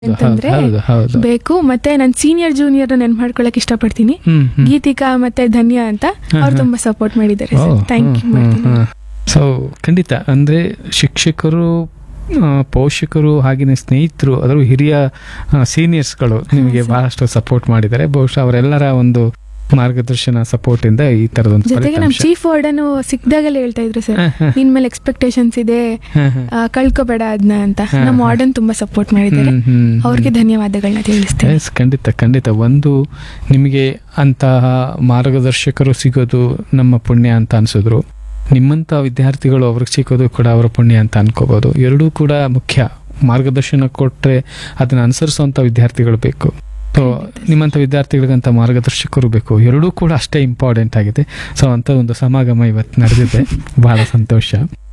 ಅಂತಂದ್ರೆ ಹೌದು ಹೌದು ಬೇಕು ಮತ್ತೆ ನಾನು ಸೀನಿಯರ್ ಜೂನಿಯರ್ ನೆನ್ಪು ಮಾಡ್ಕೊಳಕ್ ಇಷ್ಟಪಡ್ತೀನಿ ಹ್ಮ್ ಹ್ಮ್. ಗೀತಿಕಾ ಮತ್ತೆ ಧನ್ಯ ಅಂತ ಅವ್ರು ತುಂಬಾ ಸಪೋರ್ಟ್ ಮಾಡಿದ್ದಾರೆ ಸರ್ ಥ್ಯಾಂಕ್ ಯು ಮಾಡ್ತೀನಿ ಸೊ ಖಂಡಿತ ಅಂದ್ರೆ ಶಿಕ್ಷಕರು ಆ, ಪೋಷಕರು ಹಾಗೆಯೇ ಸ್ನೇಹಿತರು ಅದರ ಹಿರಿಯ ಸೀನಿಯರ್ಸ್ಗಳು ನಿಮಗೆ ಬಹಳಷ್ಟು ಸಪೋರ್ಟ್ ಮಾಡಿದ್ದಾರೆ ಬಹುಶಃ ಅವರೆಲ್ಲರ ಒಂದು ಮಾರ್ಗದರ್ಶನ ಸಪೋರ್ಟ್ ಇಂದ ಈ ತರದೊಂದು ಜೊತೆಗೆ ನಮ್ ಫಲಿತಾಂಶ ಚೀಫ್ ವಾರ್ಡನ್ ಸಿಕ್ದಾಗೆಲ್ಲ ಹೇಳ್ತಾ ಇದ್ರು ಸರ್ ಹ, ಹ, ನಿನ್ ಮೇಲೆ ಎಕ್ಸ್ಪೆಕ್ಟೇಷನ್ಸ್ ಇದೆ ಹ, ಹ. ಆ, ಕಳ್ಕೊಬೇಡ ಅದನ್ನ ಅಂತ ಹ, ನಮ್ಮ ಹ. ವಾರ್ಡನ್ ತುಂಬಾ ಸಪೋರ್ಟ್ ಮಾಡಿದ್ದಾರೆ ಹ್ಮ್, ಹ್ಮ್, ಅವ್ರಿಗೆ ಹ್ಮ್. ಧನ್ಯವಾದಗಳನ್ನ ತಿಳಿಸ್ತೇನೆ Yes, ಖಂಡಿತ ಖಂಡಿತ ಒಂದು ನಿಮಗೆ ಅಂತಹ ಮಾರ್ಗದರ್ಶಕರು ಸಿಗೋದು ನಮ್ಮ ಪುಣ್ಯ ಅಂತ ಅನ್ಸಿದ್ರು ನಿಮ್ಮಂತ ವಿದ್ಯಾರ್ಥಿಗಳು ಅವ್ರಿಗೆ ಸಿಗೋದು ಕೂಡ ಅವರ ಪುಣ್ಯ ಅಂತ ಅನ್ಕೋಬಹುದು ಎರಡೂ ಕೂಡ ಮುಖ್ಯ ಮಾರ್ಗದರ್ಶನ ಕೊಟ್ರೆ ಅದನ್ನ ಅನುಸರಿಸುವಂತ ವಿದ್ಯಾರ್ಥಿಗಳು ಬೇಕು ಸೊ ನಿಮ್ಮಂತ ವಿದ್ಯಾರ್ಥಿಗಳಿಗಂತ ಮಾರ್ಗದರ್ಶಕರು ಬೇಕು ಎರಡೂ ಕೂಡ ಅಷ್ಟೇ ಇಂಪಾರ್ಟೆಂಟ್ ಆಗಿದೆ ಸೊ ಅಂತ ಒಂದು ಸಮಾಗಮ ಇವತ್ತು ನಡೆದಿದೆ ಬಹಳ ಸಂತೋಷ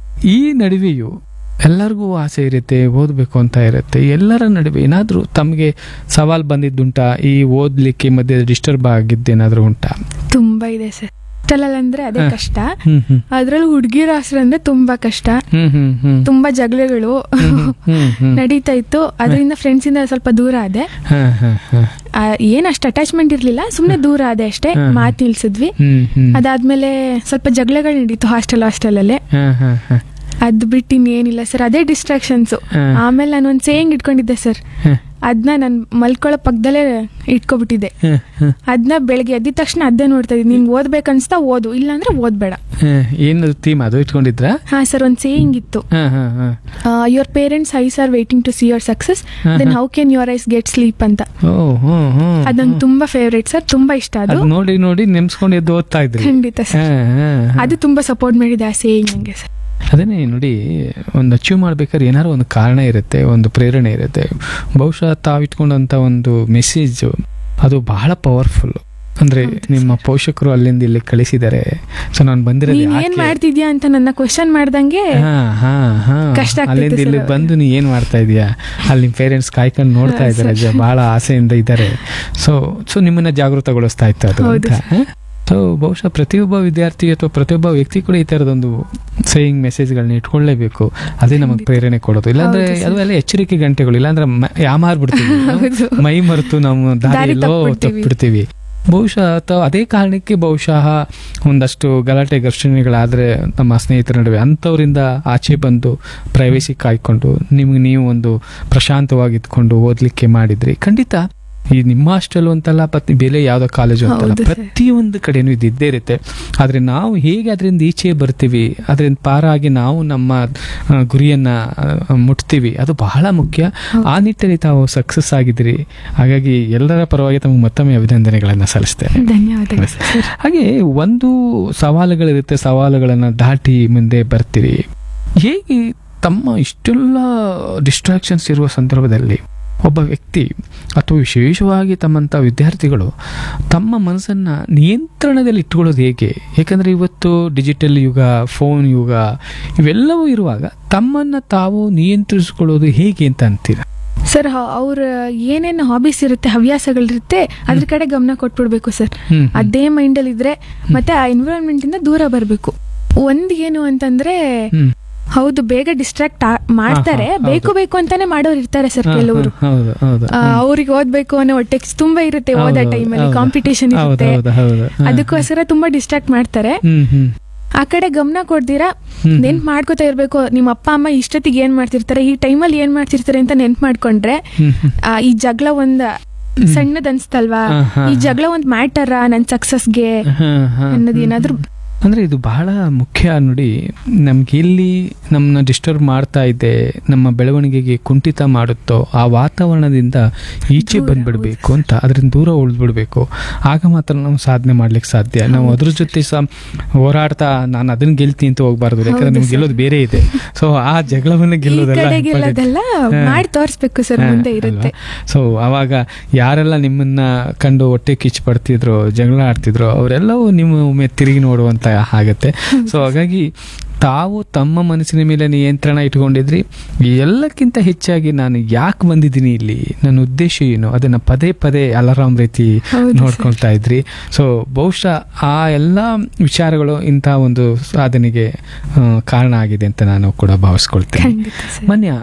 ಈ ನಡುವೆಯೂ ಎಲ್ಲರಿಗೂ ಆಸೆ ಇರುತ್ತೆ ಓದಬೇಕು ಅಂತ ಇರುತ್ತೆ ಎಲ್ಲರ ನಡುವೆ ಏನಾದರೂ ತಮಗೆ ಸವಾಲ್ ಬಂದಿದ್ದುಂಟಾ ಈ ಓದ್ಲಿಕ್ಕೆ ಮಧ್ಯೆ ಡಿಸ್ಟರ್ಬ್ ಆಗಿದ್ದೇನಾದ್ರೂ ಉಂಟಾ ತುಂಬಾ ಇದೆ ಸರ್ ಅಂದ್ರೆ ಅದೇ ಹ. ಕಷ್ಟ ಹ್ಮ್ ಹ್ಮ್ ಅದ್ರಲ್ಲಿ ಹುಡುಗಿರ ಅಂದ್ರೆ ತುಂಬಾ ಕಷ್ಟ ಹ್ಮ್ ಹ್ಮ್ ಹ್ಮ್ ತುಂಬಾ ಜಗಳಗಳು ಹ್ಮ್ ಹ್ಮ್ ಹ್ಮ್ ನಡೀತಾ ಇತ್ತು ಅದರಿಂದ ಫ್ರೆಂಡ್ಸ್ ಇಂದ ಸ್ವಲ್ಪ ದೂರ ಆದೆ ಹ, ಹ, ಹ. ಆ, ಏನ್ ಅಷ್ಟು ಅಟ್ಯಾಚ್ಮೆಂಟ್ ಇರ್ಲಿಲ್ಲ ಸುಮ್ನೆ ದೂರ ಆದೆ ಅಷ್ಟೇ ಹ. ಮಾತ್ ನಿಲ್ಸಿದ್ವಿ ಹ್ಮ್ ಹ್ಮ್ ಅದಾದ್ಮೇಲೆ ಸ್ವಲ್ಪ ಜಗಳಗಳು ನಡೀತು ಹಾಸ್ಟೆಲ್ ಹಾಸ್ಟೆಲ್ ಅಲ್ಲೇ ಹ, ಹ, ಹ. ಅದ್ ಬಿಟ್ಟು ಇನ್ನೇನಿಲ್ಲ ಸರ್ ಅದೇ ಡಿಸ್ಟ್ರಾಕ್ಷನ್ಸ್ ಹ. ಆಮೇಲೆ ನಾನು ಒಂದ್ ಸೇಯಿಂಗ್ ಇಟ್ಕೊಂಡಿದ್ದೆ ಸರ್ ಹ, ಅದನ್ನ ನಾನು ಮಲ್ಕೊಳ್ಳೋ ಪಕ್ಕದಲ್ಲೇ ಇಟ್ಕೊಬಿಟ್ಟಿದ್ದೆ ಹ, ಹ. ಅದನ್ನ ಬೆಳಗ್ಗೆ ಎದ್ದಿದ ತಕ್ಷಣ ಅದೇ ನೋಡ್ತಾ ಇದ್ದೀನಿ ನಿನ್ಗೆ ಓದ್ಬೇಕನ್ಸ್ತಾ ಓದು ಇಲ್ಲಾಂದ್ರೆ ಓದ್ಬೇಡ ಹ, ಏನು ಥೀಮ್ ಅದು ಇಟ್ಕೊಂಡಿದ್ರಾ ಹಾ ಸರ್ ಒಂದ್ ಸೇಯಿಂಗ್ ಇತ್ತು ಹ, ಹ, ಹ. Your parents eyes are waiting to see your success ಹ, ದೆನ್ ಹ. How can your eyes get sleep ಅಂತ ಓ, ಹ್ಮ್, ಹ್ಮ್, ಅದ್ ನಂಗೆ ಹ್ಮ್. ತುಂಬಾ ಫೇವ್ರೇಟ್ ಸರ್ ತುಂಬಾ ಇಷ್ಟ ಅದು ಅದ್ ನೋಡಿ ನೋಡಿ ನೆನ್ಸ್ಕೊಂಡು ಎದ್ದು ಓದ್ತಾ ಇದ್ರಿ ಖಂಡಿತ ಹ, ಸರ್ ಹ, ಹ. ಅದು ತುಂಬಾ ಸಪೋರ್ಟ್ ಮಾಡಿದೆ ಆ ಸೇಯಿಂಗ್ ನಂಗೆ ಸರ್ ಅದನ್ನೇ ನೋಡಿ ಒಂದು ಅಚೀವ್ ಮಾಡ್ಬೇಕಾದ್ರೆ ಏನಾದ್ರು ಒಂದು ಕಾರಣ ಇರುತ್ತೆ ಒಂದು ಪ್ರೇರಣೆ ಇರುತ್ತೆ ಬಹುಶಃ ತಾವಿಟ್ಕೊಂಡಂತ ಒಂದು ಮೆಸೇಜ್ ಅದು ಬಹಳ ಪವರ್ಫುಲ್ ಅಂದ್ರೆ ಹೌದು ನಿಮ್ಮ ಸರ್. ಪೋಷಕರು ಅಲ್ಲಿಂದ ಇಲ್ಲಿ ಕಳಿಸಿದ್ದಾರೆ ಸೊ ನಾನು ಬಂದಿರೋದು ನೀನ್ ಏನ್ ಯಾಕೆ? ಮಾಡ್ತಿದ್ಯಾ ಅಂತ ನನ್ನ ಕ್ವಶನ್ ಮಾಡ್ದಂಗೆ ಹಾ, ಹಾ, ಹಾ. ಕಷ್ಟ ಆಗ್ತಿತ್ತು ಅಲ್ಲಿಂದ ಸರ್ ಇಲ್ಲಿ ಅವಾಗ. ಬಂದು ನೀ ಏನ್ ಮಾಡ್ತಾ ಇದೀಯಾ ಅಲ್ಲಿ ನಿಮ್ ಪೇರೆಂಟ್ಸ್ ಕಾಯ್ಕೊಂಡು ನೋಡ್ತಾ ಹಾ, ಇದ್ದಾರೆ ಸರ್. ಬಹಳ ಆಸೆಯಿಂದ ಇದ್ದಾರೆ ಸೊ ಸೊ ನಿಮ್ಮನ್ನ ಜಾಗೃತಗೊಳಿಸ್ತಾ ಇತ್ತು ಅದು ಹೌದು ಅಂತ ಸೊ ಬಹುಶಃ ಪ್ರತಿಯೊಬ್ಬ ವಿದ್ಯಾರ್ಥಿ ಅಥವಾ ಪ್ರತಿಯೊಬ್ಬ ವ್ಯಕ್ತಿ ಕೂಡ ಈ ತರದೊಂದು ಸೇಯಿಂಗ್ ಮೆಸೇಜ್ಗಳನ್ನ ಇಟ್ಕೊಳ್ಳೇಬೇಕು ಅದೇ ನಮಗೆ ಖಂಡಿತ. ಪ್ರೇರಣೆ ಕೊಡೋದು ಇಲ್ಲಾಂದ್ರೆ ಹೌದು ಸರ್. ಅದು ಎಲ್ಲ ಎಚ್ಚರಿಕೆ ಗಂಟೆಗಳು ಇಲ್ಲಾಂದ್ರೆ ಮ- ಯಾಮಾರ್ಬಿಡ್ತೀವಿ ನಾವು. ಹೌದು. ಮೈ ಮರೆತು ನಾವು ದಾರಿ ದಾರಿಯಲ್ಲೋ ತಪ್ಪಿಬಿಡ್ತೀವಿ. ತಪ್ಪಿಡ್ತೀವಿ ಬಹುಶಃ ಅಥವಾ ಅದೇ ಕಾರಣಕ್ಕೆ ಬಹುಶಃ ಒಂದಷ್ಟು ಗಲಾಟೆ ಘರ್ಷಣೆಗಳಾದ್ರೆ ನಮ್ಮ ಸ್ನೇಹಿತರ ನಡುವೆ ಅಂಥವರಿಂದ ಆಚೆ ಬಂದು ಪ್ರೈವೇಸಿ ಕಾಯ್ಕೊಂಡು ನಿಮ್ಗೆ ನೀವು ಒಂದು ಪ್ರಶಾಂತವಾಗಿ ಇದ್ಕೊಂಡು ಓದ್ಲಿಕ್ಕೆ ಮಾಡಿದ್ರಿ ಖಂಡಿತ ಈ ನಿಮ್ಮ ಹಾಸ್ಟೆಲ್ ಅಂತಲ್ಲ ಪತ್ನಿ ಬೇರೆ ಯಾವ್ದೋ ಕಾಲೇಜು ಅಂತಲ್ಲ ಹೌದು ಸರ್. ಪ್ರತಿಯೊಂದು ಕಡೆನೂ ಇದು ಇದ್ದೇ ಇರುತ್ತೆ ಆದ್ರೆ ನಾವು ಹೇಗೆ ಅದರಿಂದ ಈಚೆ ಬರ್ತೀವಿ ಅದರಿಂದ ಪಾರಾಗಿ ನಾವು ನಮ್ಮ ಆ, ಗುರಿಯನ್ನ ಆ, ಮುಟ್ತೀವಿ ಅದು ಬಹಳ ಮುಖ್ಯ ಆ ನಿಟ್ಟಿನಲ್ಲಿ ತಾವು ಸಕ್ಸಸ್ ಆಗಿದ್ರಿ ಹಾಗಾಗಿ ಎಲ್ಲರ ಪರವಾಗಿ ತಮಗೆ ಮತ್ತೊಮ್ಮೆ ಅಭಿನಂದನೆಗಳನ್ನ ಸಲ್ಲಿಸ್ತೇನೆ ಧನ್ಯವಾದಗಳು ಸರ್ ಹಾಗೆ ಒಂದು ಸವಾಲುಗಳಿರುತ್ತೆ ಸವಾಲುಗಳನ್ನ ದಾಟಿ ಮುಂದೆ ಬರ್ತೀರಿ ಹೇಗೆ ತಮ್ಮ ಇಷ್ಟೆಲ್ಲ ಡಿಸ್ಟ್ರಾಕ್ಷನ್ಸ್ ಇರುವ ಸಂದರ್ಭದಲ್ಲಿ ಒಬ್ಬ ವ್ಯಕ್ತಿ ಅಥವಾ ವಿಶೇಷವಾಗಿ ತಮ್ಮಂಥ ವಿದ್ಯಾರ್ಥಿಗಳು ತಮ್ಮ ಮನಸ್ಸನ್ನ ನಿಯಂತ್ರಣದಲ್ಲಿ ಇಟ್ಕೊಳ್ಳೋದು ಹೇಗೆ ಯಾಕಂದ್ರೆ ಇವತ್ತು ಡಿಜಿಟಲ್ ಯುಗ ಫೋನ್ ಯುಗ ಇವೆಲ್ಲವೂ ಇರುವಾಗ ತಮ್ಮನ್ನ ತಾವು ನಿಯಂತ್ರಿಸಿಕೊಳ್ಳೋದು ಹೇಗೆ ಅಂತ ಅಂತೀರ ಸರ್ ಅವ್ರ ಏನೇನು ಹಾಬೀಸ್ ಇರುತ್ತೆ ಹವ್ಯಾಸಗಳಿರುತ್ತೆ ಅದ್ರ ಕಡೆ ಗಮನ ಕೊಟ್ಬಿಡ್ಬೇಕು ಸರ್ ಹ್ಮ್ ಅದೇ ಮೈಂಡ್ ಅಲ್ಲಿ ಇದ್ರೆ ಮತ್ತೆ ಆ ಎನ್ವಿರಾನ್ಮೆಂಟ್ ಇಂದ ದೂರ ಬರಬೇಕು ಒಂದ್ ಏನು ಅಂತಂದ್ರೆ ಹ್ಮ್ ಹೌದು ಬೇಗ ಡಿಸ್ಟ್ರಾಕ್ಟ್ ಮಾಡ್ತಾರೆ ಹಾ, ಹಾ, ಬೇಕು ಹೌದು. ಬೇಕು ಅಂತಾನೆ ಮಾಡೋರು ಇರ್ತಾರೆ ಸರ್ ಹಾ, ಕೆಲವರು ಹಾ, ಹೌದು ಹೌದು ಅವ್ರಿಗೆ ಓದ್ಬೇಕು ಅನ್ನೋ ಹೊಟ್ಟೆ ತುಂಬಾ ಇರುತ್ತೆ ಓದೋ ಹೌದು, ಟೈಮಲ್ಲಿ ಹೌದು. ಕಾಂಪಿಟೇಷನ್ ಹೌದು ಇರುತ್ತೆ ಹೌದು ಹೌದು ಹಾ. ಅದಕ್ಕೋಸ್ಕರ ತುಂಬಾ ಡಿಸ್ಟ್ರಾಕ್ಟ್ ಮಾಡ್ತಾರೆ ಹ್ಮ್ ಹ್ಮ್ ಆ ಕಡೆ ಗಮನ ಕೊಡ್ದಿರಾ ಹ್ಮ್ ನೆನ್ಪ್ ಮಾಡ್ಕೋತಾ ಇರ್ಬೇಕು ನಿಮ್ಮ ಅಪ್ಪ ಅಮ್ಮ ಇಷ್ಟೊತ್ತಿಗೆ ಏನ್ ಮಾಡ್ತಿರ್ತಾರೆ ಈ ಟೈಮಲ್ಲಿ ಏನ್ ಮಾಡ್ತಿರ್ತಾರೆ ಅಂತ ನೆನ್ಪ್ ಮಾಡ್ಕೊಂಡ್ರೆ ಹ್ಮ್ ಹ್ಮ್ ಆ, ಈ ಜಗಳ ಒಂದ್ ಸಣ್ಣದ್ ಅನ್ಸ್ತಲ್ವಾ ಹಾ, ಹಾ, ಈ ಹಾ. ಜಗಳ ಒಂದ್ ಮ್ಯಾಟರ ನನ್ ಸಕ್ಸಸ್ಗೆ ಹಾ, ಹಾ, ಅನ್ನೋದು ಹ್ಮ್, ಏನಾದ್ರೂ ಅಂದ್ರೆ ಇದು ಬಹಳ ಮುಖ್ಯ ನೋಡಿ ನಮ್ಗೆ ಎಲ್ಲಿ ನಮ್ಮನ್ನ ಡಿಸ್ಟರ್ಬ್ ಮಾಡ್ತಾ ಇದೆ ನಮ್ಮ ಬೆಳವಣಿಗೆಗೆ ಕುಂಠಿತ ಮಾಡುತ್ತೋ ಆ ವಾತಾವರಣದಿಂದ ಈಚೆ ದೂರ, ಬಂದ್ಬಿಡ್ಬೇಕು ಅಂತ ಅದರಿಂದ ದೂರ ಉಳಿದ್ಬಿಡ್ಬೇಕು ಆಗ ಮಾತ್ರ ನಾವು ಸಾಧನೆ ಮಾಡ್ಲಿಕ್ಕೆ ಸಾಧ್ಯ ನಾವು ಹೌದು ಅದ್ರ ಜೊತೆ ಸಹ ಹೋರಾಡ್ತಾ ನಾನು ಅದನ್ನ ಗೆಲ್ತೀನಿ ಅಂತ ಹೋಗ್ಬಾರ್ದು ಯಾಕಂದ್ರೆ ಹೌದು ನಿಮ್ಗೆ ಸರ್. ಗೆಲ್ಲೋದು ಬೇರೆ ಇದೆ ಸೊ ಆ ಜಗಳವನ್ನ ಈ ಗೆಲ್ಲೋದೆಲ್ಲ ಕಡೆ important. ಗೆಲ್ಲೋದೆಲ್ಲ ಹಾ. ಮಾಡಿ ತೋರಿಸ್ಬೇಕು ಸರ್ ಹಾ, ಮುಂದೆ ಇರುತ್ತೆ ಸೊ ಅವಾಗ ಯಾರೆಲ್ಲ ನಿಮ್ಮನ್ನ ಕಂಡು ಹೊಟ್ಟೆ ಕಿಚ್ಚು ಪಡ್ತಿದ್ರು ಜಗಳ ಆಡ್ತಿದ್ರು ಅವರೆಲ್ಲವೂ ನಿಮ್ಮ ಒಮ್ಮೆ ತಿರುಗಿ ನೋಡುವಂತ ಆಗತ್ತೆ ಸೊ ಹಾಗಾಗಿ ತಾವು ತಮ್ಮ ಮನಸ್ಸಿನ ಮೇಲೆ ನಿಯಂತ್ರಣ ಇಟ್ಕೊಂಡಿದ್ರಿ ಎಲ್ಲಕ್ಕಿಂತ ಹೆಚ್ಚಾಗಿ ನಾನು ಯಾಕೆ ಬಂದಿದ್ದೀನಿ ಇಲ್ಲಿ ನನ್ನ ಉದ್ದೇಶ ಏನು ಅದನ್ನ ಪದೇ ಪದೇ ಅಲಾರಾಮ್ ರೀತಿ ಹೌದು ಸರ್. ನೋಡ್ಕೊಳ್ತಾ ಇದ್ರಿ ಸೊ ಬಹುಶಃ ಆ ಎಲ್ಲ ವಿಚಾರಗಳು ಇಂಥ ಒಂದು ಸಾಧನೆಗೆ ಆ, ಕಾರಣ ಆಗಿದೆ ಅಂತ ನಾನು ಕೂಡ ಭಾವಿಸ್ಕೊಳ್ತೇನೆ ಖಂಡಿತ ಸರ್ ಮನ್ಯ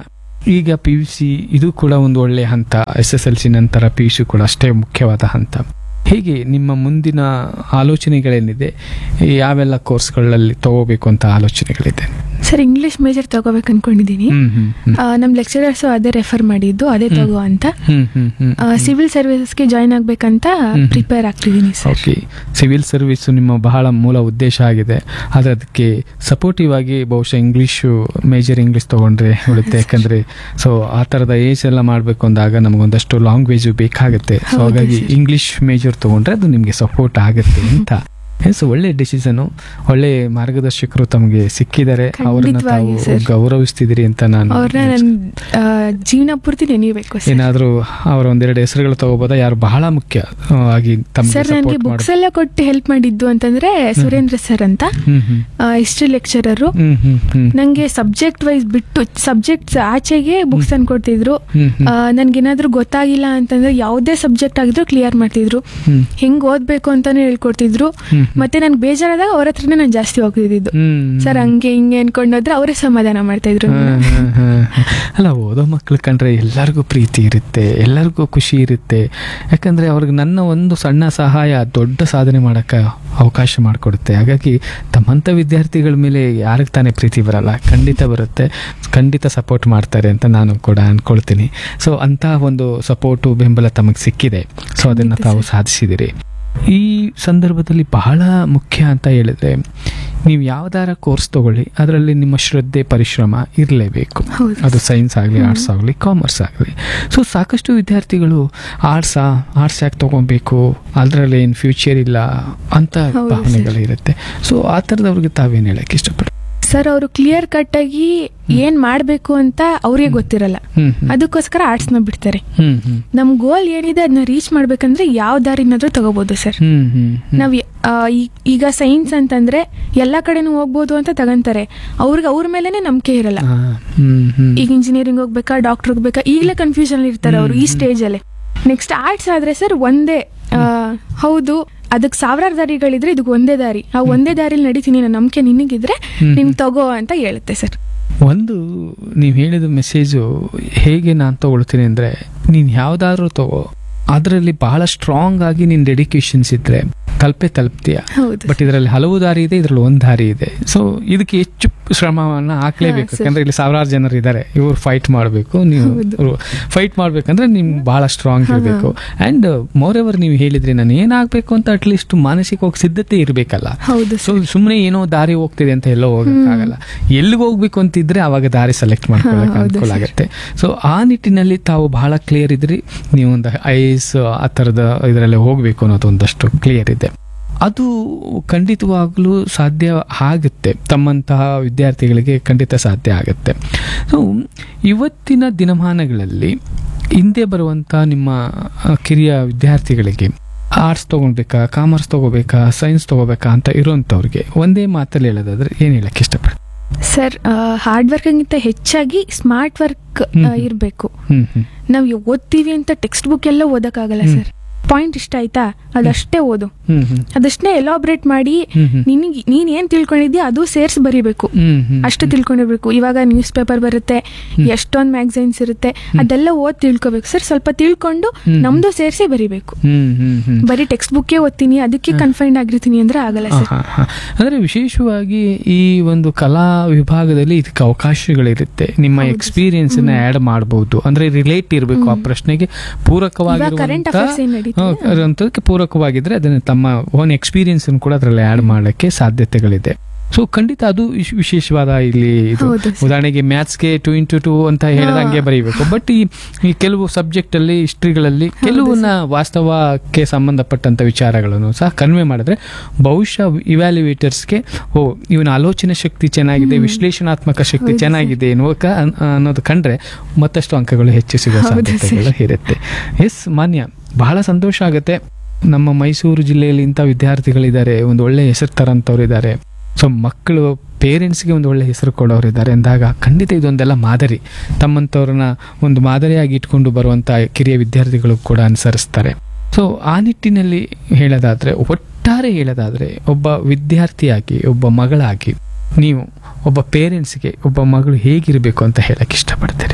ಈಗ ಪಿ ಯು ಸಿ ಇದು ಕೂಡ ಒಂದು ಒಳ್ಳೆಯ ಹಂತ ಎಸ್ ಎಸ್ ಎಲ್ ಸಿ ನಂತರ ಪಿ ಯು ಸಿ ಕೂಡ ಅಷ್ಟೇ ಮುಖ್ಯವಾದ ಹಂತ ಹೇಗೆ ನಿಮ್ಮ ಮುಂದಿನ ಆಲೋಚನೆಗಳೇನಿದೆ ಯಾವೆಲ್ಲ ಕೋರ್ಸ್ಗಳಲ್ಲಿ ತಗೋಬೇಕು ಅಂತ ಆಲೋಚನೆಗಳಿದೆ ಸರ್ ಇಂಗ್ಲಿಷ್ ಮೇಜರ್ ತಗೋಬೇಕು ಅನ್ಕೊಂಡಿದ್ದೀನಿ ಹ್ಮ್ ಹ್ಮ್ ಹ್ಮ್. ಆ, ನಮ್ ಲೆಕ್ಚರರ್ಸ್ ಅದೇ ರೆಫರ್ ಮಾಡಿದ್ದು ಅದೇ ಹ್ಮ್. ತಗೋ ಅಂತ ಹ್ಮ್ ಹ್ಮ್ ಹ್ಮ್ ಸಿವಿಲ್ ಸರ್ವಿಸಸ್ಗೆ ಜಾಯ್ನ್ ಆಗ್ಬೇಕಂತ ಹ್ಮ್. ಪ್ರಿಪೇರ್ ಆಗ್ತಿದ್ದೀನಿ ಸರ್ ಓಕೆ ಸಿವಿಲ್ ಸರ್ವಿಸ್ ನಿಮ್ಮ ಬಹಳ ಮೂಲ ಉದ್ದೇಶ ಆಗಿದೆ ಆದರೆ ಅದಕ್ಕೆ ಸಪೋರ್ಟಿವ್ ಆಗಿ ಬಹುಶಃ ಇಂಗ್ಲೀಷು ಮೇಜರ್ ಇಂಗ್ಲೀಷ್ ತಗೊಂಡ್ರೆ ಉಳಿತೆ ಯಾಕಂದ್ರೆ ಸೊ ಆ ಥರದ ಏಜ್ ಎಲ್ಲ ಮಾಡಬೇಕು ಅಂದಾಗ ನಮಗೊಂದಷ್ಟು ಲ್ಯಾಂಗ್ವೇಜು ಬೇಕಾಗುತ್ತೆ ಸೊ ಹೌದು ಹಾಗಾಗಿ sir. ಇಂಗ್ಲೀಷ್ ಮೇಜರ್ ತಗೊಂಡ್ರೆ ಅದು ನಿಮಗೆ ಸಪೋರ್ಟ್ ಆಗುತ್ತೆ ಅಂತ ಎಸ್ ಒಳ್ಳೆ ಡಿಸಿಷನು ಒಳ್ಳೆ ಮಾರ್ಗದರ್ಶಕರು ತಮಗೆ ಸಿಕ್ಕಿದ್ದಾರೆ ಅವರನ್ನ ತಾವು ಖಂಡಿತವಾಗಿ sir. ಗೌರವಿಸ್ತಿದ್ದೀರಿ ಅಂತ ನಾನು ಅವ್ರನ್ನ ನನ್ ಆ, ಜೀವನ ಪೂರ್ತಿ ನೆನೀಬೇಕು ಸರ್ ಏನಾದರೂ ಅವರ ಒಂದೆರಡು ಹೆಸರುಗಳು ತಗೋಬೋದಾ ಯಾರು ಬಹಳ ಮುಖ್ಯ ಆ, ಆಗಿ ತಮಗೆ ಸರ್ ನನಗೆ ಸಪೋರ್ಟ್ ಬುಕ್ಸ್ ಮಾಡಿ ಎಲ್ಲ ಕೊಟ್ಟು ಹೆಲ್ಪ್ ಮಾಡಿದ್ದು ಅಂತಂದ್ರೆ ಸುರೇಂದ್ರ ಸರ್ ಅಂತ ಹ್ಮ್ ಹ್ಮ್ ಹಿಸ್ಟ್ರಿ ಲೆಕ್ಚರರು ಹ್ಮ್ ಹ್ಮ್ ಹ್ಮ್ ನಂಗೆ ಸಬ್ಜೆಕ್ಟ್ ವೈಸ್ ಬಿಟ್ಟು ಸಬ್ಜೆಕ್ಟ್ಸ್ ಆಚೆಗೆ ಬುಕ್ಸ್ ಅನ್ಕೊಡ್ತಿದ್ರು ಹ್ಮ್ ಹ್ಮ್ ನನ್ಗೇನಾದ್ರೂ ಗೊತ್ತಾಗಿಲ್ಲ ಅಂತಂದ್ರೆ ಯಾವುದೇ ಸಬ್ಜೆಕ್ಟ್ ಆಗಿದ್ರು ಕ್ಲಿಯರ್ ಮಾಡ್ತಿದ್ರು ಹ್ಮ್ ಹೆಂಗ್ ಓದ್ಬೇಕು ಅಂತಾನೆ ಹೇಳ್ಕೊಡ್ತಿದ್ರು ಹ್ಮ್ ಮತ್ತೆ ನನ್ಗೆ ಬೇಜಾರಾದಾಗ ಅವ್ರ ಹತ್ರನೇ ನಾನು ಜಾಸ್ತಿ ಹೋಗ್ತಿದ್ದು ಹ್ಮ್. ಸರ್ ಹಂಗೆ ಹಿಂಗೆ ಅನ್ಕೊಂಡೋದ್ರೆ ಅವರೇ ಸಮಾಧಾನ ಮಾಡ್ತಾ ಇದ್ರು ಹಾ, ಹಾ, ಹಾ, ಹಾ. ಅಲ್ಲ ಓದೋ ಮಕ್ಳು ಕಂಡ್ರೆ ಎಲ್ಲರಿಗೂ ಪ್ರೀತಿ ಇರುತ್ತೆ ಎಲ್ಲರಿಗೂ ಖುಷಿ ಇರುತ್ತೆ ಯಾಕಂದ್ರೆ ಅವ್ರಿಗೆ ನನ್ನ ಒಂದು ಸಣ್ಣ ಸಹಾಯ ದೊಡ್ಡ ಸಾಧನೆ ಮಾಡಕ್ಕೆ ಅವಕಾಶ ಮಾಡಿಕೊಡುತ್ತೆ ಹಾಗಾಗಿ ತಮ್ಮಂಥ ವಿದ್ಯಾರ್ಥಿಗಳ ಮೇಲೆ ಯಾರಿಗೆ ತಾನೇ ಪ್ರೀತಿ ಬರಲ್ಲ ಖಂಡಿತ ಬರುತ್ತೆ ಖಂಡಿತ ಸಪೋರ್ಟ್ ಮಾಡ್ತಾರೆ ಅಂತ ನಾನು ಕೂಡ ಅನ್ಕೊಳ್ತೀನಿ ಸೊ ಅಂತ ಒಂದು ಸಪೋರ್ಟು ಬೆಂಬಲ ತಮಗೆ ಸಿಕ್ಕಿದೆ ಸೊ ಅದನ್ನು ಖಂಡಿತ ತಾವು ಸರ್. ಸಾಧಿಸಿದಿರಿ ಈ ಸಂದರ್ಭದಲ್ಲಿ ಬಹಳ ಮುಖ್ಯ ಅಂತ ಹೇಳಿದ್ರೆ ನೀವು ಯಾವ್ದಾರ ಕೋರ್ಸ್ ತಗೊಳ್ಳಿ ಅದರಲ್ಲಿ ನಿಮ್ಮ ಶ್ರದ್ಧೆ ಪರಿಶ್ರಮ ಇರಲೇಬೇಕು ಹೌದು ಅದು ಸೈನ್ಸ್ ಆಗಲಿ ಹ್ಮ್. ಆರ್ಟ್ಸ್ ಆಗಲಿ ಕಾಮರ್ಸ್ ಆಗಲಿ ಸೊ ಸಾಕಷ್ಟು ವಿದ್ಯಾರ್ಥಿಗಳು ಆರ್ಟ್ಸಾ ಆರ್ಟ್ಸ್ ಯಾಕೆ ತೊಗೊಬೇಕು ಅದರಲ್ಲಿ ಏನು ಫ್ಯೂಚರ್ ಇಲ್ಲ ಅಂತ ಹೌದು ಭಾವನೆಗಳು ಇರುತ್ತೆ ಸೊ ಆ ಥರದವ್ರಿಗೆ ತಾವೇನು ಹೇಳಕ್ಕೆ ಇಷ್ಟಪಡ್ತೀವಿ ಸರ್ ಅವರು ಕ್ಲಿಯರ್ ಕಟ್ ಆಗಿ ಏನ್ ಮಾಡ್ಬೇಕು ಅಂತ ಅವ್ರಿಗೆ ಗೊತ್ತಿರಲ್ಲ ಹ್ಮ್ ಹ್ಮ್. ಅದಕ್ಕೋಸ್ಕರ ಆರ್ಟ್ಸ್ ನ ಬಿಡ್ತಾರೆ ಹ್ಮ್ ಹ್ಮ್ ನಮ್ ಗೋಲ್ ಏನಿದೆ ಅದನ್ನ ರೀಚ್ ಮಾಡ್ಬೇಕಂದ್ರೆ ಯಾವ ದಾರಿನಾದ್ರೂ ತಗೋಬಹುದು ಸರ್ ಹ್ಮ್ ಹ್ಮ್ ಹ್ಮ್. ನಾವ್ ಯ- ಆ, ಈ- ಈಗ ಸೈನ್ಸ್ ಅಂತಂದ್ರೆ ಎಲ್ಲಾ ಕಡೆನೂ ಹೋಗ್ಬೋದು ಅಂತ ತಗಂತಾರೆ ಅವ್ರಿಗೆ ಅವ್ರ ಮೇಲೆನೆ ನಂಬಿಕೆ ಇರಲ್ಲ ಆ, ಹ್ಮ್ ಹ್ಮ್. ಈಗ ಇಂಜಿನಿಯರಿಂಗ್ ಹೋಗ್ಬೇಕಾ ಡಾಕ್ಟರ್ ಹೋಗ್ಬೇಕಾ ಈಗಲೇ ಕನ್ಫ್ಯೂಷನ್ ಇರ್ತಾರೆ ಅವರು ಈ ಹ್ಮ್. ಸ್ಟೇಜ್ ಅಲ್ಲಿ ನೆಕ್ಸ್ಟ್ ಆರ್ಟ್ಸ್ ಆದ್ರೆ ಸರ್ ಒಂದೇ ಆ, ಹೌದು ಅದಕ್ಕೆ ಸಾವಿರಾರು ದಾರಿಗಳಿದ್ರೆ ಇದಕ್ಕೆ ಒಂದೇ ದಾರಿ ಆ ಒಂದೇ ದಾರಿಲಿ ನಡೀತೀನಿ ನನ್ನ ನಂಬಿಕೆ ನಿನಗಿದ್ರೆ ಹ್ಮ್. ನಿನ್ ತಗೋ ಅಂತ ಹೇಳುತ್ತೆ ಸರ್ ಒಂದು ನೀವು ಹೇಳಿದ ಮೆಸೇಜು ಹೇಗೆ ನಾನು ತಗೊಳ್ತೀನಿ ಅಂದರೆ ನೀನು ಯಾವುದಾದ್ರೂ ತಗೋ ಅದರಲ್ಲಿ ಬಹಳ ಸ್ಟ್ರಾಂಗ್ ಆಗಿ ನಿನ್ನ ಡೆಡಿಕೇಶನ್ಸ್ ಇದ್ದರೆ ತಲುಪೇ ತಲುಪ್ತೀಯ ಹೌದು ಬಟ್ ಇದರಲ್ಲಿ ಹಲವು ದಾರಿ ಇದೆ ಇದರಲ್ಲಿ ಒಂದು ದಾರಿ ಇದೆ ಸೊ ಇದಕ್ಕೆ ಹೆಚ್ಚು ಶ್ರಮವನ್ನು ಹಾಕ್ಲೇಬೇಕು ಹಾ, ಸರ್. ಯಾಕಂದ್ರೆ ಇಲ್ಲಿ ಸಾವಿರಾರು ಜನರು ಇದ್ದಾರೆ ಇವರು ಫೈಟ್ ಮಾಡಬೇಕು ನೀವು ಹೌದು. ಫೈಟ್ ಮಾಡ್ಬೇಕಂದ್ರೆ ನಿಮ್ಗೆ ಬಹಳ ಸ್ಟ್ರಾಂಗ್ ಹಾ, ಹಾ. ಇರಬೇಕು ಆ್ಯಂಡ್ ಮೋರ್ ಎವರ್ ನೀವು ಹೇಳಿದ್ರಿ ನಾನು ಏನಾಗಬೇಕು ಅಂತ ಅಟ್ಲೀಸ್ಟ್ ಮಾನಸಿಕವಾಗಿ ಸಿದ್ಧತೆ ಇರಬೇಕಲ್ಲ ಹೌದು ಸೊ ಸರ್ ಸುಮ್ಮನೆ ಏನೋ ದಾರಿ ಹೋಗ್ತಿದೆ ಅಂತ ಎಲ್ಲೋ ಹೋಗಕ್ಕಾಗಲ್ಲ ಎಲ್ಲಿಗೆ ಹೋಗ್ಬೇಕು ಅಂತಿದ್ರೆ ಅವಾಗ ದಾರಿ ಸೆಲೆಕ್ಟ್ ಮಾಡ್ಕೊಳ್ಳೋಕೆ ಹಾ, ಹೌದು ಅನುಕೂಲ ಸರ್. ಆಗುತ್ತೆ ಸೊ ಆ ನಿಟ್ಟಿನಲ್ಲಿ ತಾವು ಬಹಳ ಕ್ಲಿಯರ್ ಇದ್ರಿ ನೀವು ಒಂದು ಐ ಎಸ್ ಆ ಥರದ ಇದರಲ್ಲಿ ಹೋಗಬೇಕು ಅನ್ನೋದು ಒಂದಷ್ಟು ಕ್ಲಿಯರ್ ಇದೆ ಅದು ಖಂಡಿತವಾಗ್ಲೂ ಸಾಧ್ಯ ಆಗುತ್ತೆ ತಮ್ಮಂತಹ ವಿದ್ಯಾರ್ಥಿಗಳಿಗೆ ಖಂಡಿತ ಸಾಧ್ಯ ಆಗುತ್ತೆ ಸೊ ಇವತ್ತಿನ ದಿನಮಾನಗಳಲ್ಲಿ ಹಿಂದೆ ಬರುವಂಥ ನಿಮ್ಮ ಆ, ಕಿರಿಯ ವಿದ್ಯಾರ್ಥಿಗಳಿಗೆ ಆರ್ಟ್ಸ್ ತೊಗೊಳ್ಬೇಕಾ ಕಾಮರ್ಸ್ ತೊಗೋಬೇಕಾ ಸೈನ್ಸ್ ತೊಗೋಬೇಕಾ ಅಂತ ಇರೋಂಥವ್ರಿಗೆ ಒಂದೇ ಮಾತಲ್ಲಿ ಹೇಳೋದಾದ್ರೆ ಏನು ಹೇಳಕ್ಕೆ ಇಷ್ಟಪಡ್ತೀನಿ ಸರ್ ಹಾರ್ಡ್ ವರ್ಕ್ಗಿಂತ ಹೆಚ್ಚಾಗಿ ಸ್ಮಾರ್ಟ್ ವರ್ಕ್ ಹ್ಮ್. ಇರಬೇಕು ಹ್ಮ್ ಹ್ಮ್ ನಾವು ಓದ್ತೀವಿ ಅಂತ ಟೆಕ್ಸ್ಟ್ ಬುಕ್ ಎಲ್ಲ ಓದಕ್ಕಾಗಲ್ಲ ಹ್ಮ್. ಸರ್ ಪಾಯಿಂಟ್ ಇಷ್ಟ ಆಯ್ತಾ ಅದಷ್ಟೇ ಓದು ಹ್ಮ್ ಹ್ಮ್ ಅದಷ್ಟೇ ಎಲಾಬ್ರೇಟ್ ಮಾಡಿ ಹ್ಮ್ ಹ್ಮ್ ನಿನಗೆ ನೀನ್ ಏನ್ ತಿಳ್ಕೊಂಡಿದ್ಯಾ ಅದು ಸೇರ್ಸ್ ಬರೀಬೇಕು ಹ್ಮ್ ಹ್ಮ್ ಅಷ್ಟು ತಿಳ್ಕೊಂಡಿರ್ಬೇಕು ಇವಾಗ ನ್ಯೂಸ್ ಪೇಪರ್ ಬರುತ್ತೆ ಹ್ಮ್. ಎಷ್ಟೊಂದ್ ಮ್ಯಾಗಝೈನ್ಸ್ ಇರುತ್ತೆ ಅದೆಲ್ಲ ಓದ್ ತಿಳ್ಕೊಬೇಕು ಸರ್ ಸ್ವಲ್ಪ ತಿಳ್ಕೊಂಡು ಹ್ಮ್. ನಮ್ದು ಸೇರ್ಸಿ ಬರೀಬೇಕು ಹ್ಮ್ ಹ್ಮ್ ಹ್ಮ್ ಬರೀ ಟೆಕ್ಸ್ಟ್ ಬುಕ್ಕೇ ಓದ್ತೀನಿ ಅದಕ್ಕೆ ಕನ್ಫೈನ್ಡ್ ಆಗಿರ್ತೀನಿ ಅಂದ್ರೆ ಆಗಲ್ಲ ಆ, ಸರ್ ಹಾ, ಹಾ. ಅಂದ್ರೆ ವಿಶೇಷವಾಗಿ ಈ ಒಂದು ಕಲಾ ವಿಭಾಗದಲ್ಲಿ ಇದಕ್ಕೆ ಅವಕಾಶಗಳಿರುತ್ತೆ ನಿಮ್ಮ ಹೌದು. ಎಕ್ಸ್ಪೀರಿಯನ್ಸ್ ನ ಆಡ್ ಮಾಡಬಹುದು ಅಂದ್ರೆ ರಿಲೇಟ್ ಇರಬೇಕು ಆ ಹ್ಮ್. ಪ್ರಶ್ನೆಗೆ ಇವಾಗ ಕರೆಂಟ್ ಅಫೇರ್ಸ್ ಏನ್ ನಡೀತಿದೆ ಪೂರಕವಾಗಿರುವಂತದಕ್ಕೆ ಪೂರಕವಾಗಿದ್ರೆ ಅದನ್ನ ತಮ್ಮ ಓನ್ ಎಕ್ಸ್ಪೀರಿಯನ್ಸ್ ಕೂಡ ಅದರಲ್ಲಿ ಆಡ್ ಮಾಡಕ್ಕೆ ಸಾಧ್ಯತೆಗಳಿದೆ ಸೊ ಖಂಡಿತ ಅದು ವಿಶ್- ವಿಶೇಷವಾದ ಇಲ್ಲಿ ಇದು ಹೌದು ಸರ್. ಉದಾಹರಣೆಗೆ ಮ್ಯಾಥ್ಸ್ಗೆ ಟು ಇಂಟು ಟು ಅಂತ ಹೇಳಿದಂಗೆ ಹಾ. ಬರೀಬೇಕು ಬಟ್ ಈ ಈ ಕೆಲವು ಸಬ್ಜೆಕ್ಟ್ ಅಲ್ಲಿ ಹಿಸ್ಟ್ರಿಗಳಲ್ಲಿ ಕೆಲವನ್ನ ವಾಸ್ತವಕ್ಕೆ ಸಂಬಂಧಪಟ್ಟಂತ ವಿಚಾರಗಳನ್ನು ಸಹ ಕನ್ವೆ ಮಾಡಿದ್ರೆ ಬಹುಶಃ ಇವ್ಯಾಲ್ಯುವೇಟರ್ಸ್ಗೆ ಓ ಇವನ ಆಲೋಚನೆ ಶಕ್ತಿ ಚೆನ್ನಾಗಿದೆ ಹ್ಮ್. ವಿಶ್ಲೇಷಣಾತ್ಮಕ ಶಕ್ತಿ ಹೌದು ಸರ್. ಚೆನ್ನಾಗಿದೆ ಎನ್ನುವ ಅನ್ನೋದು ಕಂಡ್ರೆ ಮತ್ತಷ್ಟು ಅಂಕಗಳು ಹೆಚ್ಚು ಸಿಗೋ ಹೌದು ಸರ್. ಸಾಧ್ಯತೆಗಳು ಇರುತ್ತೆ ಎಸ್ ಮಾನ್ಯ ಬಹಳ ಸಂತೋಷ ಆಗುತ್ತೆ ನಮ್ಮ ಮೈಸೂರು ಜಿಲ್ಲೆಯಲ್ಲಿ ಇಂಥ ವಿದ್ಯಾರ್ಥಿಗಳಿದ್ದಾರೆ ಒಂದು ಒಳ್ಳೆ ಹೆಸರು ತರಂತವ್ರು ಇದ್ದಾರೆ ಸೊ ಮಕ್ಕಳು ಪೇರೆಂಟ್ಸ್ಗೆ ಒಂದು ಒಳ್ಳೆ ಹೆಸರು ಕೊಡೋರು ಇದ್ದಾರೆ ಅಂದಾಗ ಖಂಡಿತ ಇದೊಂದೆಲ್ಲ ಮಾದರಿ ತಮ್ಮಂಥವ್ರನ್ನ ಒಂದು ಮಾದರಿಯಾಗಿ ಇಟ್ಕೊಂಡು ಬರುವಂಥ ಕಿರಿಯ ವಿದ್ಯಾರ್ಥಿಗಳು ಕೂಡ ಅನುಸರಿಸ್ತಾರೆ ಸೊ ಆ ನಿಟ್ಟಿನಲ್ಲಿ ಹೇಳೋದಾದ್ರೆ ಒಟ್ಟಾರೆ ಹೇಳೋದಾದ್ರೆ ಒಬ್ಬ ವಿದ್ಯಾರ್ಥಿಯಾಗಿ ಒಬ್ಬ ಮಗಳಾಗಿ ನೀವು ಒಬ್ಬ ಪೇರೆಂಟ್ಸ್ಗೆ ಒಬ್ಬ ಮಗಳು ಹೇಗಿರಬೇಕು ಅಂತ ಹೇಳಕ್ಕೆ ಇಷ್ಟಪಡ್ತೀರಿ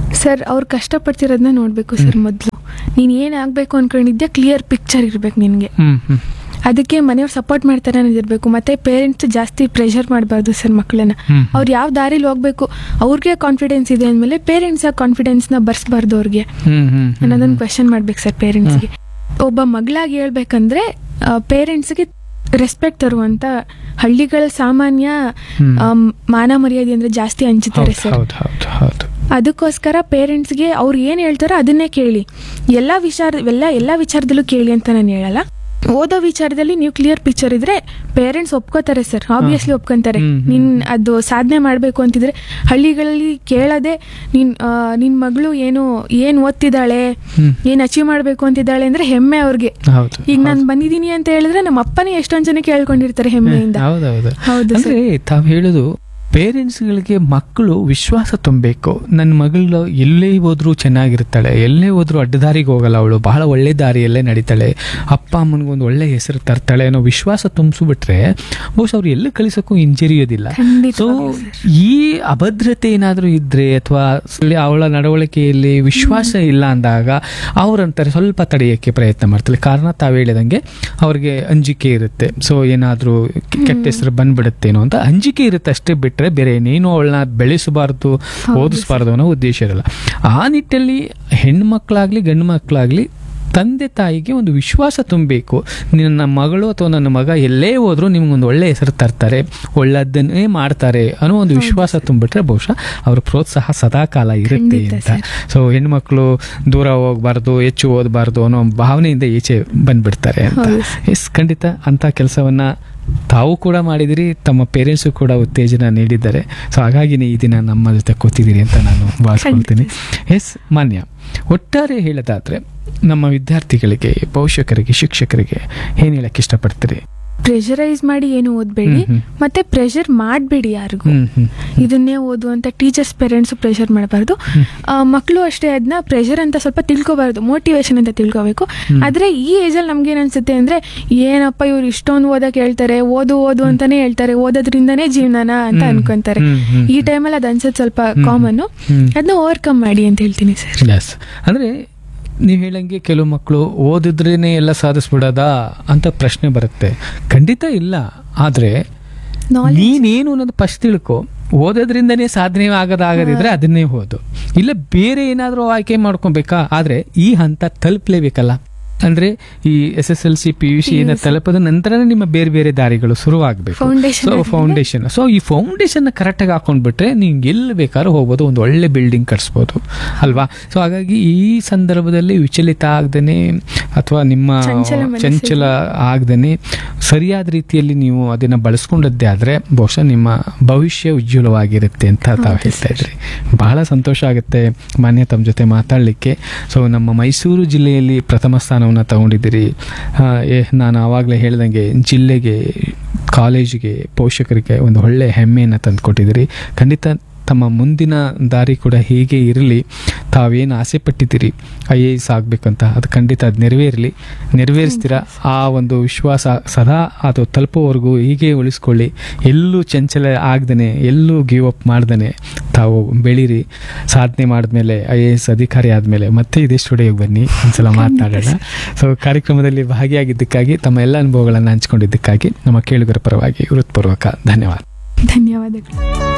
ಸರ್ ಅವ್ರು ಕಷ್ಟಪಡ್ತಿರೋದನ್ನ ನೋಡಬೇಕು ಸರ್ ಮೊದಲು ನೀನು ಏನು ಆಗಬೇಕು ಅನ್ಕೊಂಡಿದ್ಯಾ ಕ್ಲಿಯರ್ ಪಿಕ್ಚರ್ ಇರಬೇಕು ನಿನಗೆ ಹ್ಮ್ ಹ್ಮ್ ಅದಕ್ಕೆ ಮನೆಯವ್ರು ಸಪೋರ್ಟ್ ಮಾಡ್ತಾರೆ ಅನ್ನೋದಿರ್ಬೇಕು ಮತ್ತೆ ಪೇರೆಂಟ್ಸ್ ಜಾಸ್ತಿ ಪ್ರೆಷರ್ ಮಾಡಬಾರ್ದು ಸರ್ ಮಕ್ಕಳನ್ನ ಹ್ಮ್. ಅವ್ರು ಯಾವ ದಾರಿಲಿ ಹೋಗ್ಬೇಕು ಅವ್ರಿಗೆ ಕಾನ್ಫಿಡೆನ್ಸ್ ಇದೆ ಅಂದಮೇಲೆ ಪೇರೆಂಟ್ಸ್ ಆ ಕಾನ್ಫಿಡೆನ್ಸ್ನ ಬರ್ಸ್ಬಾರ್ದು ಅವ್ರಿಗೆ ಹ್ಮ್ ಹ್ಮ್ ಹ್ಮ್ ಅನ್ನೋದನ್ನ ಕ್ವೆಶನ್ ಮಾಡ್ಬೇಕು ಸರ್ ಪೇರೆಂಟ್ಸ್ಗೆ ಒಬ್ಬ ಮಗಳಾಗಿ ಹೇಳ್ಬೇಕಂದ್ರೆ ಪೇರೆಂಟ್ಸ್ಗೆ ರೆಸ್ಪೆಕ್ಟ್ ತರುವಂತ ಹಳ್ಳಿಗಳ ಸಾಮಾನ್ಯ ಹ್ಮ್. ಆಮ್, ಮಾನ ಮರ್ಯಾದೆ ಅಂದ್ರೆ ಜಾಸ್ತಿ ಹಂಚುತ್ತಾರೆ ಹೌದು ಸರ್ ಹೌದು ಹೌದು ಹೌದು ಅದಕ್ಕೋಸ್ಕರ ಪೇರೆಂಟ್ಸ್ಗೆ ಅವ್ರು ಏನು ಹೇಳ್ತಾರೋ ಅದನ್ನೇ ಕೇಳಿ ಎಲ್ಲ ವಿಚಾರ ಎಲ್ಲ ಎಲ್ಲ ವಿಚಾರದಲ್ಲೂ ಕೇಳಿ ಅಂತ ನಾನು ಹೇಳಲ್ಲ ಓದೋ ವಿಚಾರದಲ್ಲಿ ನೀವು ಕ್ಲಿಯರ್ ಪಿಕ್ಚರ್ ಇದ್ರೆ ಪೇರೆಂಟ್ಸ್ ಒಪ್ಕೋತಾರೆ ಸರ್ ಆಬ್ವಿಯಸ್ಲಿ ಒಪ್ಕೊಂತಾರೆ ಹ್ಮ್, ಹ್ಮ್. ನಿನ್ ಅದು ಸಾಧನೆ ಮಾಡಬೇಕು ಅಂತಿದ್ರೆ ಹಳ್ಳಿಗಳಲ್ಲಿ ಕೇಳದೆ ನಿನ್ ಆ, ನಿನ್ ಮಗಳು ಏನು ಏನ್ ಓದ್ತಿದ್ದಾಳೆ ಹ್ಮ್. ಏನ್ ಅಚೀವ್ ಮಾಡಬೇಕು ಅಂತಿದ್ದಾಳೆ ಅಂದ್ರೆ ಹೆಮ್ಮೆ ಅವ್ರಿಗೆ ಹೌದು ಈಗ ನಾನು ಬಂದಿದ್ದೀನಿ ಅಂತ ಹೇಳಿದ್ರೆ ನಮ್ಮ ಅಪ್ಪನೇ ಎಷ್ಟೊಂದ್ ಜನ ಕೇಳ್ಕೊಂಡಿರ್ತಾರೆ ಹೆಮ್ಮೆಯಿಂದ ಹೌದೌದು ಹೌದು ಸರ್ ಅಂದ್ರೆ ತಾವು ಹೇಳುದು ಪೇರೆಂಟ್ಸ್ಗಳಿಗೆ ಮಕ್ಕಳು ವಿಶ್ವಾಸ ತುಂಬಬೇಕು ನನ್ನ ಮಗಳು ಎಲ್ಲೇ ಹೋದ್ರೂ ಚೆನ್ನಾಗಿರ್ತಾಳೆ ಎಲ್ಲೇ ಹೋದ್ರೂ ಅಡ್ಡದಾರಿಗೆ ಹೋಗಲ್ಲ ಅವಳು ಬಹಳ ಒಳ್ಳೆ ದಾರಿಯಲ್ಲೇ ನಡೀತಾಳೆ ಅಪ್ಪ ಅಮ್ಮನಿಗೆ ಒಂದು ಒಳ್ಳೆ ಹೆಸರು ತರ್ತಾಳೆ ಅನ್ನೋ ವಿಶ್ವಾಸ ತುಂಬಿಸ್ಬಿಟ್ರೆ ಬಹುಶಃ ಅವ್ರು ಎಲ್ಲೂ ಕಳಿಸೋಕ್ಕೂ ಹಿಂಜರಿಯೋದಿಲ್ಲ ಸೊ ಖಂಡಿತವಾಗ್ಲೂ ಸರ್. ಈ ಅಭದ್ರತೆ ಏನಾದರೂ ಇದ್ರೆ ಅಥವಾ ಅವಳ ನಡವಳಿಕೆಯಲ್ಲಿ ವಿಶ್ವಾಸ ಇಲ್ಲ ಅಂದಾಗ ಅವ್ರಂತಾರೆ ಸ್ವಲ್ಪ ತಡೆಯೋಕ್ಕೆ ಪ್ರಯತ್ನ ಮಾಡ್ತಾರೆ ಕಾರಣ ತಾವು ಹೇಳಿದಂಗೆ ಅವ್ರಿಗೆ ಅಂಜಿಕೆ ಇರುತ್ತೆ ಸೊ ಏನಾದರೂ ಕೆಟ್ಟ ಹೆಸರು ಬಂದ್ಬಿಡುತ್ತೇನೋ ಅಂತ ಅಂಜಿಕೆ ಇರುತ್ತೆ ಅಷ್ಟೇ ಬಿಟ್ಟರೆ ಬೇರೆ ಏನೇನೋ ಅವಳನ್ನ ಬೆಳೆಸಬಾರ್ದು ಓದಿಸಬಾರ್ದು ಅನ್ನೋ ಉದ್ದೇಶ ಇರಲ್ಲ ಆ ನಿಟ್ಟಲ್ಲಿ ಹೆಣ್ಮಕ್ಳಾಗ್ಲಿ ಗಂಡು ಮಕ್ಕಳಾಗ್ಲಿ ತಂದೆ ತಾಯಿಗೆ ಒಂದು ವಿಶ್ವಾಸ ತುಂಬಬೇಕು ನನ್ನ ಮಗಳು ಅಥವಾ ನನ್ನ ಮಗ ಎಲ್ಲೇ ಹೋದ್ರೂ ನಿಮ್ಗೊಂದು ಒಳ್ಳೆ ಹೆಸರು ತರ್ತಾರೆ ಒಳ್ಳೆದನ್ನೇ ಮಾಡ್ತಾರೆ ಅನ್ನೋ ಒಂದು ವಿಶ್ವಾಸ ತುಂಬಿಟ್ರೆ ಬಹುಶಃ ಅವ್ರ ಪ್ರೋತ್ಸಾಹ ಸದಾಕಾಲ ಇರುತ್ತೆ ಖಂಡಿತ ಅಂತ ಸೊ ಹೆಣ್ಮಕ್ಳು ದೂರ ಹೋಗ್ಬಾರ್ದು ಹೆಚ್ಚು ಓದಬಾರ್ದು ಅನ್ನೋ ಭಾವನೆಯಿಂದ ಈಚೆ ಬಂದ್ಬಿಡ್ತಾರೆ ಅಂತ ಹೌದು ಎಸ್ ಖಂಡಿತ ಅಂತ ಕೆಲಸವನ್ನ ತಾವು ಕೂಡ ಮಾಡಿದಿರಿ ತಮ್ಮ ಪೇರೆಂಟ್ಸು ಕೂಡ ಉತ್ತೇಜನ ನೀಡಿದ್ದಾರೆ ಸೊ ಹಾಗಾಗಿನೇ ಈ ದಿನ ನಮ್ಮ ಜೊತೆ ಕೂತಿದ್ದೀರಿ ಅಂತ ನಾನು ಭಾವಿಸ್ಕೊಳ್ತೀನಿ ಎಸ್ ಮಾನ್ಯ ಒಟ್ಟಾರೆ ಹೇಳೋದಾದ್ರೆ ನಮ್ಮ ವಿದ್ಯಾರ್ಥಿಗಳಿಗೆ ಪೋಷಕರಿಗೆ ಶಿಕ್ಷಕರಿಗೆ ಏನು ಹೇಳಕ್ಕೆ ಇಷ್ಟಪಡ್ತೀರಿ ಪ್ರೆಷರೈಸ್ ಮಾಡಿ ಏನು ಓದ್ಬೇಡಿ ಹ್ಮ್, ಹ್ಮ್. ಮತ್ತೆ ಪ್ರೆಷರ್ ಮಾಡಬೇಡಿ ಯಾರಿಗೂ ಹ್ಮ್ ಹ್ಮ್ ಇದನ್ನೇ ಓದು ಅಂತ ಟೀಚರ್ಸ್ ಪೇರೆಂಟ್ಸ್ ಪ್ರೆಷರ್ ಮಾಡಬಾರ್ದು ಮಕ್ಕಳು ಅಷ್ಟೇ ಅದನ್ನ ಪ್ರೆಷರ್ ಅಂತ ಸ್ವಲ್ಪ ತಿಳ್ಕೊಬಾರ್ದು ಮೋಟಿವೇಶನ್ ಅಂತ ತಿಳ್ಕೊಬೇಕು ಆದ್ರೆ ಈ ಏಜಲ್ಲಿ ನಮ್ಗೆ ಏನ್ ಅನ್ಸುತ್ತೆ ಅಂದ್ರೆ ಏನಪ್ಪ ಇವ್ರು ಇಷ್ಟೊಂದು ಓದಕ್ ಹೇಳ್ತಾರೆ ಓದು ಓದು ಅಂತಾನೆ ಹೇಳ್ತಾರೆ ಓದೋದ್ರಿಂದನೇ ಜೀವನನ ಅಂತ ಹ್ಮ್. ಅನ್ಕೊಂತಾರೆ ಹ್ಮ್, ಹ್ಮ್. ಈ ಟೈಮಲ್ಲಿ ಅದು ಅನ್ಸೋದು ಸ್ವಲ್ಪ ಹ್ಮ್. ಕಾಮನ್ ಹ್ಮ್. ಅದನ್ನ ಓವರ್ಕಮ್ ಮಾಡಿ ಅಂತ ಹೇಳ್ತೀನಿ ಸರ್ ಎಸ್ ಅಂದ್ರೆ ನೀವು ಹೇಳಂಗೆ ಕೆಲವು ಮಕ್ಕಳು ಓದಿದ್ರೇನೆ ಎಲ್ಲ ಸಾಧಿಸ್ಬಿಡೋದಾ ಅಂತ ಪ್ರಶ್ನೆ ಬರುತ್ತೆ ಖಂಡಿತ ಇಲ್ಲ ಆದ್ರೆ ನಾಲೆಜ್ ನೀನೇನು ಅನ್ನೋದು ಫಸ್ಟ್ ತಿಳ್ಕೊ ಓದೋದ್ರಿಂದನೇ ಸಾಧನೆ ಆಗೋದಾಗದಿದ್ರೆ ಅದನ್ನೇ ಓದು ಇಲ್ಲ ಬೇರೆ ಏನಾದರೂ ಆಯ್ಕೆ ಮಾಡ್ಕೊಬೇಕಾ ಆದ್ರೆ ಈ ಹಂತ ತಲುಪಲೇಬೇಕಲ್ಲ ಅಂದ್ರೆ ಈ S S L C P U C ತಲುಪದ ನಂತರನೇ ನಿಮ್ಮ ಬೇರೆ ಬೇರೆ ದಾರಿಗಳು ಶುರುವಾಗಬೇಕು Foundation ಸೊ ಆದ್ಮೇಲೆ? ಫೌಂಡೇಶನ್ ಸೊ ಈ ಫೌಂಡೇಶನ್ ಕರೆಕ್ಟಾಗಿ ಹಾಕೊಂಡ್ಬಿಟ್ರೆ ನಿಂಗೆ ಎಲ್ಲಿ ಬೇಕಾದ್ರೂ ಹೋಗ್ಬೋದು ಒಂದು ಒಳ್ಳೆ ಬಿಲ್ಡಿಂಗ್ ಕಟ್ಸ್ಬೋದು ಅಲ್ವಾ ಸೊ ಹಾಗಾಗಿ ಈ ಸಂದರ್ಭದಲ್ಲಿ ವಿಚಲಿತ ಆಗದೇನೆ ಅಥವಾ ನಿಮ್ಮ ಚಂಚಲ ಮನಸ್ಸಿಗೆ. ಚಂಚಲ ಆಗದೇನೆ ಸರಿಯಾದ ರೀತಿಯಲ್ಲಿ ನೀವು ಅದನ್ನ ಬಳಸ್ಕೊಂಡದ್ದೇ ಆದ್ರೆ ಬಹುಶಃ ನಿಮ್ಮ ಭವಿಷ್ಯ ಉಜ್ವಲವಾಗಿರುತ್ತೆ ಅಂತ ತಾವು ಹೌದು ಹೇಳ್ತಾ ಇದ್ರಿ ಬಹಳ ಸಂತೋಷ ಆಗುತ್ತೆ ಮಾನ್ಯ ತಮ್ಮ ಜೊತೆ ಮಾತಾಡಲಿಕ್ಕೆ ಸೊ ನಮ್ಮ ಮೈಸೂರು ಜಿಲ್ಲೆಯಲ್ಲಿ ಪ್ರಥಮ ಸ್ಥಾನವನ್ನು ತಗೊಂಡಿದ್ದೀರಿ ಆ, ಏ ನಾನು ಆವಾಗಲೇ ಹೇಳ್ದಂಗೆ ಜಿಲ್ಲೆಗೆ ಕಾಲೇಜಿಗೆ ಪೋಷಕರಿಗೆ ಒಂದು ಒಳ್ಳೆ ಹೆಮ್ಮೆಯನ್ನು ತಂದುಕೊಟ್ಟಿದ್ದೀರಿ ಖಂಡಿತ ತಮ್ಮ ಮುಂದಿನ ದಾರಿ ಕೂಡ ಹೀಗೆ ಇರಲಿ ತಾವೇನು ಆಸೆ ಪಟ್ಟಿದ್ದೀರಿ ಐ ಎ ಎಸ್ ಆಗಬೇಕಂತ ಅದು ಖಂಡಿತ ಅದು ನೆರವೇರಲಿ ನೆರವೇರಿಸ್ತೀರಾ ಆ ಒಂದು ವಿಶ್ವಾಸ ಸದಾ ಅದು ತಲುಪೋವರೆಗೂ ಹೀಗೆ ಉಳಿಸ್ಕೊಳ್ಳಿ ಎಲ್ಲೂ ಚಂಚಲ ಆಗ್ದೇ ಎಲ್ಲೂ ಗಿವ್ ಅಪ್ ಮಾಡ್ದೇ ತಾವು ಬೆಳೀರಿ ಸಾಧನೆ ಮಾಡಿದ್ಮೇಲೆ ಐ ಎ ಎಸ್ ಅಧಿಕಾರಿ ಆದಮೇಲೆ ಮತ್ತೆ ಇದೇ ಸ್ಟುಡಿಯೋಗೆ ಬನ್ನಿ ಒಂದ್ಸಲ ಮಾತನಾಡೋಣ ಸೊ ಕಾರ್ಯಕ್ರಮದಲ್ಲಿ ಭಾಗಿಯಾಗಿದ್ದಕ್ಕಾಗಿ ತಮ್ಮ ಎಲ್ಲ ಅನುಭವಗಳನ್ನು ಹಂಚಿಕೊಂಡಿದ್ದಕ್ಕಾಗಿ ನಮ್ಮ ಕೇಳುಗರ ಪರವಾಗಿ ಹೃತ್ಪೂರ್ವಕ ಧನ್ಯವಾದ ಧನ್ಯವಾದಗಳು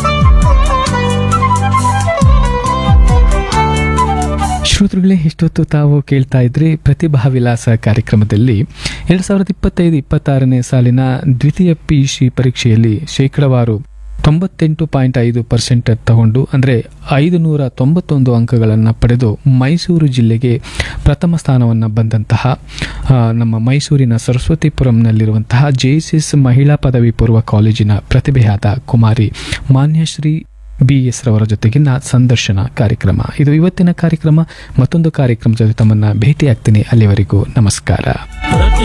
ಶ್ರೋತೃಗಳೇ ಇಷ್ಟೊತ್ತು ತಾವು ಕೇಳ್ತಾ ಇದ್ರಿ ಪ್ರತಿಭಾ ವಿಲಾಸ ಕಾರ್ಯಕ್ರಮದಲ್ಲಿ ಎರಡು ಸಾವಿರದ ಇಪ್ಪತ್ತೈದು ಇಪ್ಪತ್ತಾರನೇ ಸಾಲಿನ ದ್ವಿತೀಯ ಪಿ ಯು ಸಿ ಪರೀಕ್ಷೆಯಲ್ಲಿ ಶೇಕಡವಾರು ತೊಂಬತ್ತೆಂಟು ಪಾಯಿಂಟ್ ಐದು ಪರ್ಸೆಂಟ್ ತಗೊಂಡು ಅಂದರೆ ಐದು ನೂರ ತೊಂಬತ್ತೊಂದು ಅಂಕಗಳನ್ನು ಪಡೆದು ಮೈಸೂರು ಜಿಲ್ಲೆಗೆ ಪ್ರಥಮ ಸ್ಥಾನವನ್ನು ಬಂದಂತಹ ಆ, ನಮ್ಮ ಮೈಸೂರಿನ ಸರಸ್ವತಿಪುರಂನಲ್ಲಿರುವಂತಹ ಜೆ ಎಸ್ ಎಸ್ ಮಹಿಳಾ ಪದವಿ ಪೂರ್ವ ಕಾಲೇಜಿನ ಪ್ರತಿಭೆಯಾದ ಕುಮಾರಿ ಮಾನ್ಯಶ್ರೀ ಬಿ ಎಸ್ ರವರ ಜೊತೆಗಿನ ಸಂದರ್ಶನ ಕಾರ್ಯಕ್ರಮ ಇದು ಇವತ್ತಿನ ಕಾರ್ಯಕ್ರಮ ಮತ್ತೊಂದು ಕಾರ್ಯಕ್ರಮದ ಜೊತೆ ತಮ್ಮನ್ನ ಭೇಟಿಯಾಗ್ತೀನಿ ಅಲ್ಲಿವರೆಗೂ ನಮಸ್ಕಾರ